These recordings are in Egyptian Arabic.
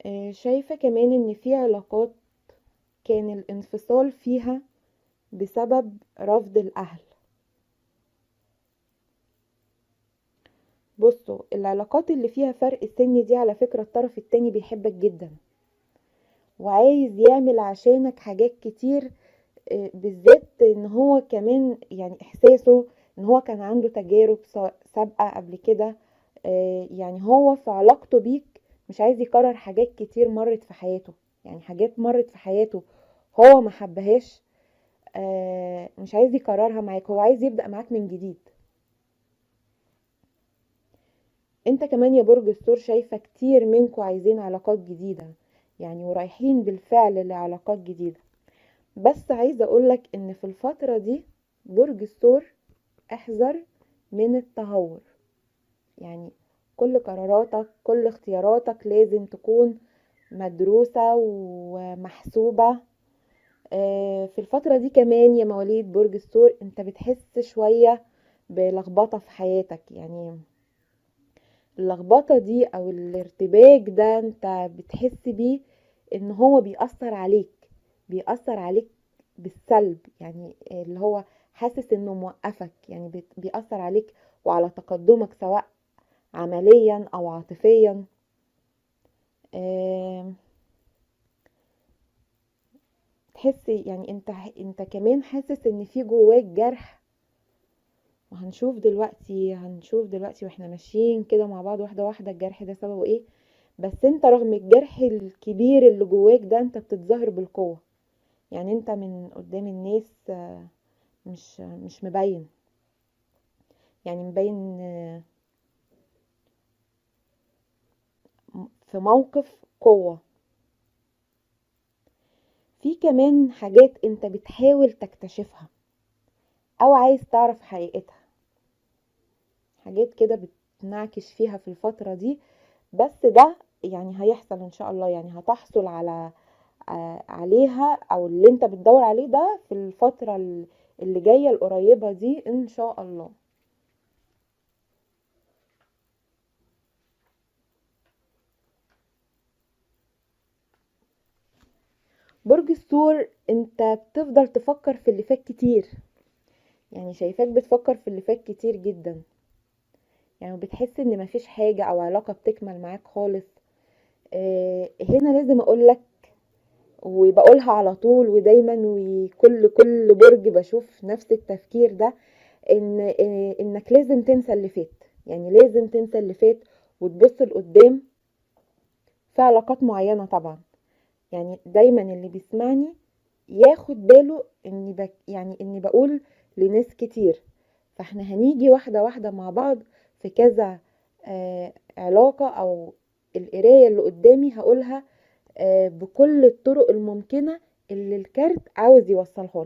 آه، شايفة كمان ان في علاقات كان الانفصال فيها بسبب رفض الاهل بصوا العلاقات اللي فيها فرق سن دي على فكرة الطرف التاني بيحبك جدا وعايز يعمل عشانك حاجات كتير آه، بالذات ان هو كمان يعني احساسه ان هو كان عنده تجارب سا- سابقة قبل كده آه، يعني هو في علاقته بيك مش عايز يكرر حاجات كتير مرت في حياته يعني حاجات مرت في حياته هو ما حبهاش آه، مش عايز يكررها معاك هو عايز يبدأ معاك من جديد انت كمان يا برج الثور شايفة كتير منكم عايزين علاقات جديدة يعني ورايحين بالفعل لعلاقات جديدة بس عايزة اقولك ان في الفترة دي برج الثور احذر من التهور يعني كل قراراتك كل اختياراتك لازم تكون مدروسة ومحسوبة آه، في الفترة دي كمان يا مواليد برج الثور انت بتحس شوية بلخبطة في حياتك يعني اللخبطة دي او الارتباك ده انت بتحس بيه ان هو بيأثر عليك بيأثر عليك بالسلب يعني اللي هو حاسس انه موقفك يعني بت- بيأثر عليك وعلى تقدمك سواء عمليا او عاطفيا آم، تحس يعني انت انت كمان حاسس ان في جواك جرح وهنشوف دلوقتي هنشوف دلوقتي واحنا ماشيين كده مع بعض واحدة واحدة الجرح ده سببه ايه بس انت رغم الجرح الكبير اللي جواك ده انت بتتظاهر بالقوة يعني انت من قدام الناس آه، مش مش مبين يعني مبين آه، في موقف قوة في كمان حاجات انت بتحاول تكتشفها او عايز تعرف حقيقتها حاجات كده بتنعكش فيها في الفترة دي بس ده يعني هيحصل ان شاء الله يعني هتحصل على آه، عليها او اللي انت بتدور عليه ده في الفترة ال- اللي جاية القريبة دي ان شاء الله برج الثور انت بتفضل تفكر في اللي فات كتير يعني شايفاك بتفكر في اللي فات كتير جدا يعني بتحس ان مفيش حاجة او علاقة بتكمل معاك خالص آه، هنا لازم اقولك وبقولها على طول ودايما وكل كل برج بشوف نفس التفكير ده ان آه، انك لازم تنسى اللي فات يعني لازم تنسى اللي فات وتبص لقدام في علاقات معينة طبعا يعني دايما اللي بيسمعني ياخد باله اني بك يعني اني بقول لناس كتير فاحنا هنيجي واحدة واحدة مع بعض في كذا آه علاقة او القراية اللي قدامي هقولها آه بكل الطرق الممكنة اللي الكارت عاوز يوصلها لي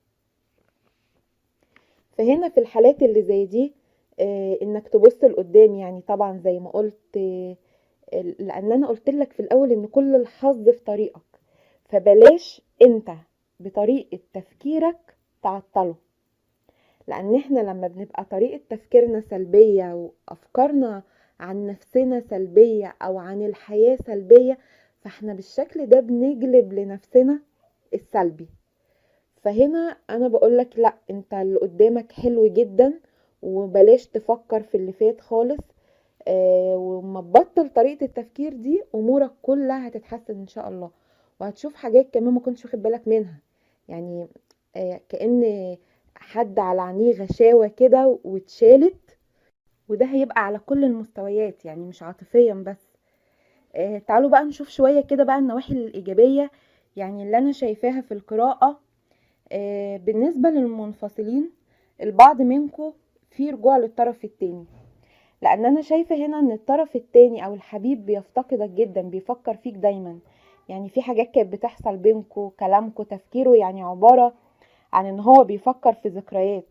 فهنا في الحالات اللي زي دي آه انك تبص لقدام يعني طبعا زي ما قلت آه لان انا قلت لك في الاول ان كل الحظ في طريقك فبلاش انت بطريقة تفكيرك تعطله لان احنا لما بنبقى طريقة تفكيرنا سلبية وافكارنا عن نفسنا سلبية او عن الحياة سلبية فاحنا بالشكل ده بنجلب لنفسنا السلبي فهنا انا بقولك لا انت اللي قدامك حلو جدا وبلاش تفكر في اللي فات خالص آه وما تبطل طريقة التفكير دي امورك كلها هتتحسن ان شاء الله وهتشوف حاجات كمان ما كنتش واخد بالك منها يعني آه كأن حد على عينيه غشاوة كده واتشالت وده هيبقى على كل المستويات يعني مش عاطفيا بس آه تعالوا بقى نشوف شوية كده بقى النواحي الإيجابية يعني اللي أنا شايفاها في القراءة آه بالنسبة للمنفصلين البعض منكم في رجوع للطرف التاني لان انا شايفه هنا ان الطرف التاني او الحبيب بيفتقدك جدا بيفكر فيك دايما يعني في حاجات كانت بتحصل بينكو كلامكو تفكيره يعني عباره عن ان هو بيفكر في ذكريات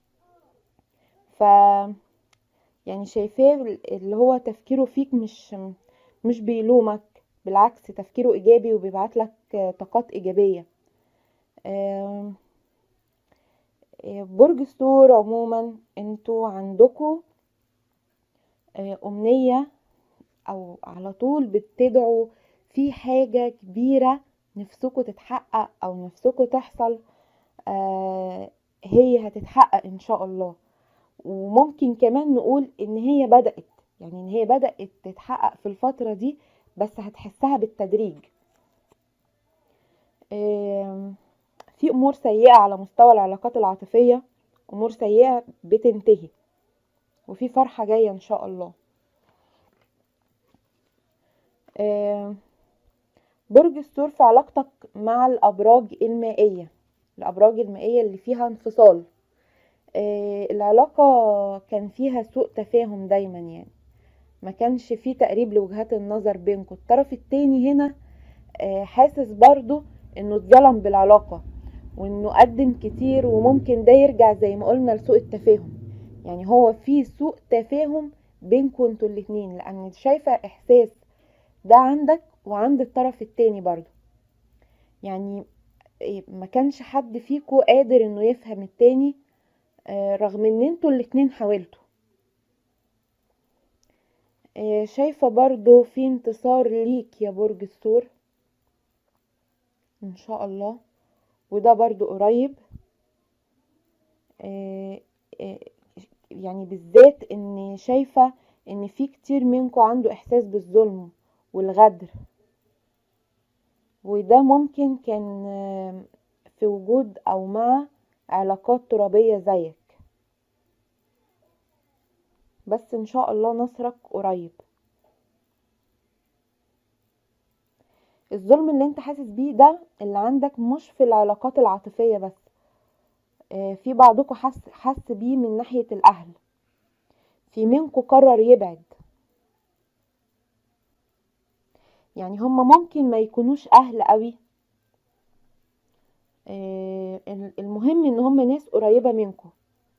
ف يعني شايفاه اللي هو تفكيره فيك مش مش بيلومك بالعكس تفكيره ايجابي وبيبعت لك طاقات ايجابيه آم، آه، برج الثور عموما انتوا عندكوا آه، أمنية أو على طول بتدعوا في حاجة كبيرة نفسكوا تتحقق او نفسكوا تحصل آه هي هتتحقق ان شاء الله وممكن كمان نقول ان هي بدأت يعني ان هي بدأت تتحقق في الفترة دي بس هتحسها بالتدريج آم، في امور سيئة على مستوى العلاقات العاطفية امور سيئة بتنتهي وفي فرحة جاية ان شاء الله آم، برج الثور في علاقتك مع الابراج المائية الابراج المائية اللي فيها انفصال آه، العلاقة كان فيها سوء تفاهم دايما يعني ما كانش فيه تقريب لوجهات النظر بينكم الطرف التاني هنا آه، حاسس برضو انه اتظلم بالعلاقة وانه قدم كتير وممكن ده يرجع زي ما قلنا لسوء التفاهم يعني هو في سوء تفاهم بينكم انتوا الاتنين لان شايفة احساس ده عندك وعند الطرف التاني برضو يعني إيه، ما كانش حد فيكو قادر انه يفهم التاني آه، رغم ان انتوا الاتنين حاولتوا آه، شايفة برضو في انتصار ليك يا برج الثور ان شاء الله وده برضو قريب آه، آه، يعني بالذات ان شايفة ان في كتير منكم عنده احساس بالظلم والغدر وده ممكن كان آه، في وجود او مع علاقات ترابية زيك بس ان شاء الله نصرك قريب الظلم اللي انت حاسس بيه ده اللي عندك مش في العلاقات العاطفية بس آه، في بعضكم حس حس بيه من ناحية الاهل في منكم قرر يبعد يعني هما ممكن ما يكونوش اهل قوي آه، المهم ان هما ناس قريبة منكم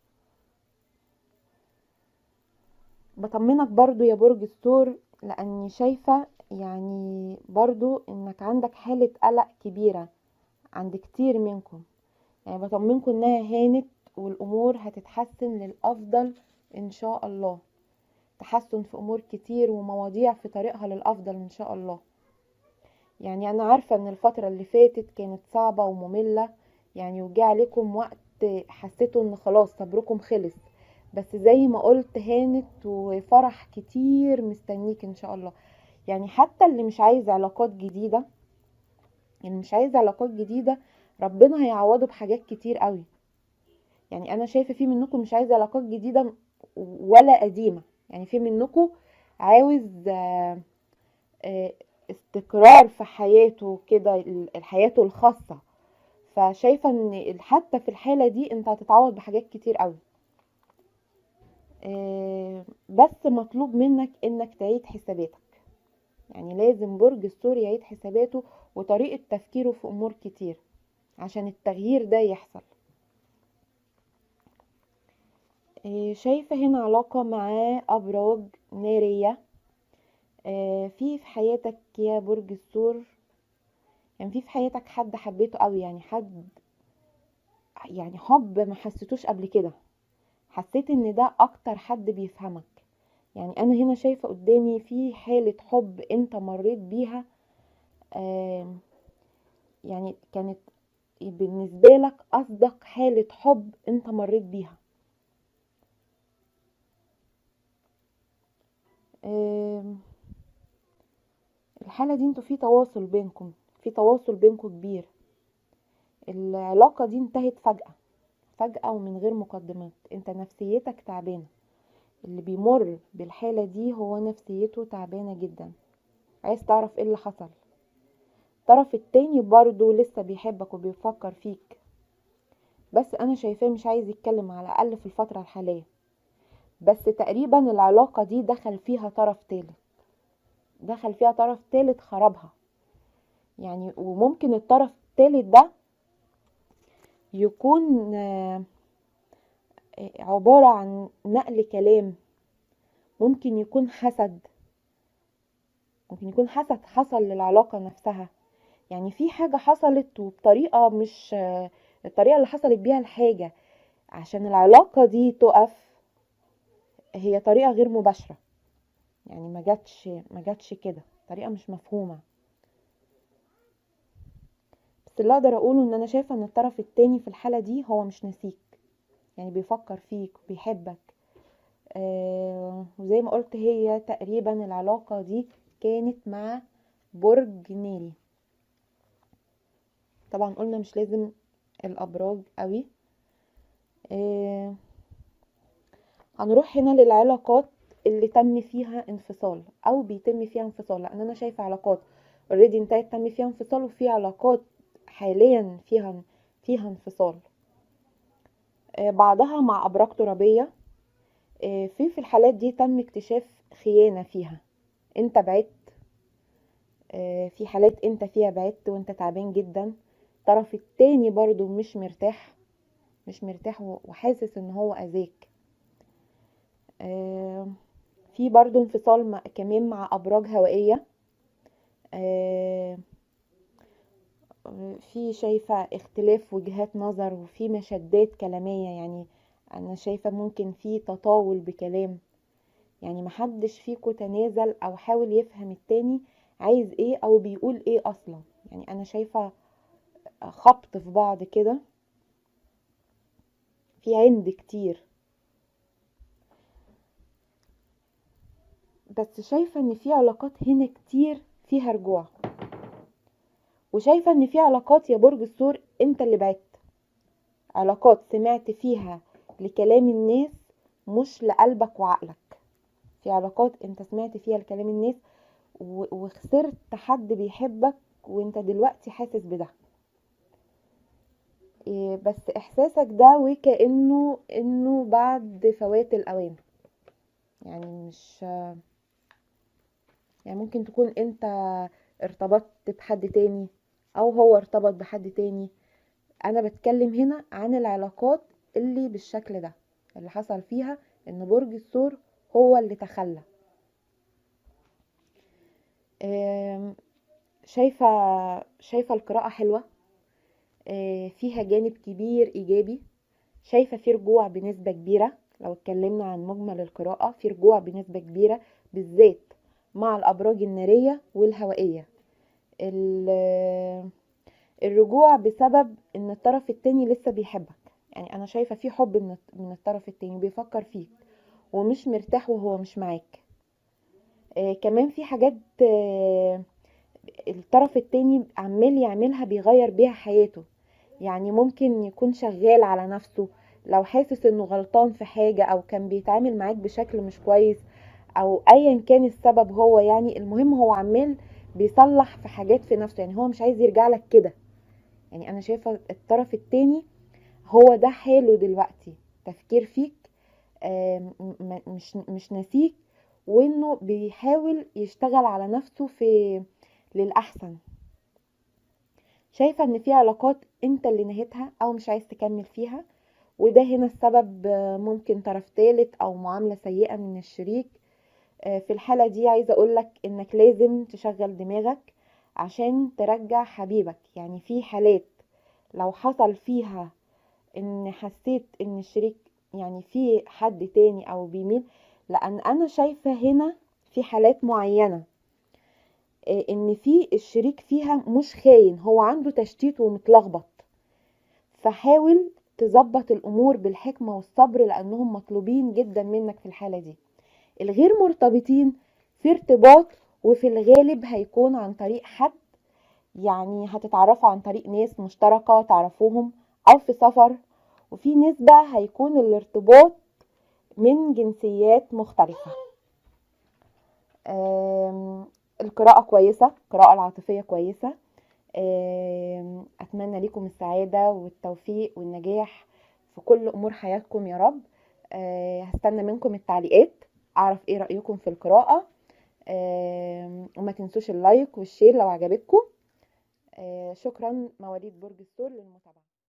بطمنك برضو يا برج الثور لاني شايفة يعني برضو انك عندك حالة قلق كبيرة عند كتير منكم يعني بطمنكم انها هانت والامور هتتحسن للافضل ان شاء الله تحسن في امور كتير ومواضيع في طريقها للافضل ان شاء الله يعني انا عارفة ان الفترة اللي فاتت كانت صعبة ومملة يعني وجه عليكم وقت حسيتوا ان خلاص صبركم خلص بس زي ما قلت هانت وفرح كتير مستنيك ان شاء الله يعني حتى اللي مش عايز علاقات جديدة اللي مش عايز علاقات جديدة ربنا هيعوضه بحاجات كتير قوي يعني انا شايفة في منكم مش عايز علاقات جديدة ولا قديمة يعني في منكم عاوز آه، آه، استقرار في حياته كده ال- حياته الخاصة فشايفة ان حتى في الحالة دي انت هتتعوض بحاجات كتير قوي آه، بس مطلوب منك انك تعيد حساباتك يعني لازم برج الثور يعيد حساباته وطريقة تفكيره في امور كتير عشان التغيير ده يحصل آه، شايفة هنا علاقة مع أبراج نارية آه، في في حياتك يا برج الثور يعني في في حياتك حد حبيته قوي يعني حد يعني حب ما حسيتوش قبل كده حسيت ان ده اكتر حد بيفهمك يعني انا هنا شايفة قدامي في حالة حب انت مريت بيها آم، يعني كانت بالنسبة لك اصدق حالة حب انت مريت بيها آم، الحالة دي انتوا في تواصل بينكم في تواصل بينكم كبير العلاقة دي انتهت فجأة فجأة ومن غير مقدمات انت نفسيتك تعبانة اللي بيمر بالحالة دي هو نفسيته تعبانة جدا عايز تعرف ايه اللي حصل الطرف التاني برضو لسه بيحبك وبيفكر فيك بس انا شايفاه مش عايز يتكلم على الاقل في الفترة الحالية بس تقريبا العلاقة دي دخل فيها طرف تالت دخل فيها طرف تالت خربها يعني وممكن الطرف التالت ده يكون آه، آه، عبارة عن نقل كلام ممكن يكون حسد ممكن يكون حسد حصل للعلاقة نفسها يعني في حاجة حصلت وبطريقة مش آه، الطريقة اللي حصلت بيها الحاجة عشان العلاقة دي تقف هي طريقة غير مباشرة يعني ما جاتش ما جاتش كده طريقة مش مفهومة بس اللي اقدر اقوله ان انا شايفه ان الطرف التاني في الحاله دي هو مش ناسيك يعني بيفكر فيك وبيحبك آه وزي ما قلت هي تقريبا العلاقه دي كانت مع برج ناري طبعا قلنا مش لازم الابراج قوي آه هنروح هنا للعلاقات اللي تم فيها انفصال او بيتم فيها انفصال لان انا شايفه علاقات اوريدي انتهت تم فيها انفصال وفي علاقات حاليا فيها فيها انفصال آه بعضها مع ابراج ترابيه آه في في الحالات دي تم اكتشاف خيانه فيها انت بعدت آه في حالات انت فيها بعدت وانت تعبان جدا الطرف التاني برضو مش مرتاح مش مرتاح وحاسس ان هو اذاك آه في برضو انفصال مع كمان مع ابراج هوائيه آه في شايفه اختلاف وجهات نظر وفي مشادات كلاميه يعني انا شايفه ممكن في تطاول بكلام يعني محدش فيكو تنازل او حاول يفهم التاني عايز ايه او بيقول ايه اصلا يعني انا شايفه خبط في بعض كده في عند كتير بس شايفة ان في علاقات هنا كتير فيها رجوع وشايفة ان في علاقات يا برج الثور انت اللي بعدت علاقات سمعت فيها لكلام الناس مش لقلبك وعقلك في علاقات انت سمعت فيها لكلام الناس وخسرت حد بيحبك وانت دلوقتي حاسس بده بس احساسك ده وكأنه انه بعد فوات الاوان يعني مش يعني ممكن تكون انت ارتبطت بحد تاني او هو ارتبط بحد تاني انا بتكلم هنا عن العلاقات اللي بالشكل ده اللي حصل فيها ان برج الثور هو اللي تخلى شايفة شايفة القراءة حلوة فيها جانب كبير ايجابي شايفة في رجوع بنسبة كبيرة لو اتكلمنا عن مجمل القراءة في رجوع بنسبة كبيرة بالذات مع الأبراج النارية والهوائية الرجوع بسبب ان الطرف التاني لسه بيحبك يعني انا شايفة في حب من من الطرف التاني بيفكر فيك ومش مرتاح وهو مش معاك آه كمان في حاجات آه الطرف التاني عمال يعملها بيغير بيها حياته يعني ممكن يكون شغال على نفسه لو حاسس انه غلطان في حاجة او كان بيتعامل معاك بشكل مش كويس او ايا كان السبب هو يعني المهم هو عمال بيصلح في حاجات في نفسه يعني هو مش عايز يرجع لك كده يعني انا شايفة الطرف التاني هو ده حاله دلوقتي تفكير فيك مش مش ناسيك وانه بيحاول يشتغل على نفسه في للاحسن شايفة ان في علاقات انت اللي نهيتها او مش عايز تكمل فيها وده هنا السبب ممكن طرف ثالث او معاملة سيئة من الشريك في الحالة دي عايزة اقولك انك لازم تشغل دماغك عشان ترجع حبيبك يعني في حالات لو حصل فيها ان حسيت ان الشريك يعني في حد تاني او بيميل لان انا شايفة هنا في حالات معينة ان في الشريك فيها مش خاين هو عنده تشتيت ومتلخبط فحاول تظبط الامور بالحكمة والصبر لانهم مطلوبين جدا منك في الحالة دي الغير مرتبطين في ارتباط وفي الغالب هيكون عن طريق حد يعني هتتعرفوا عن طريق ناس مشتركة تعرفوهم او في سفر وفي نسبة هيكون الارتباط من جنسيات مختلفة القراءة كويسة القراءة العاطفية كويسة أتمنى لكم السعادة والتوفيق والنجاح في كل أمور حياتكم يا رب هستنى منكم التعليقات أعرف إيه رأيكم في القراءة وما تنسوش اللايك والشير لو عجبتكم شكرا مواليد برج الثور للمتابعة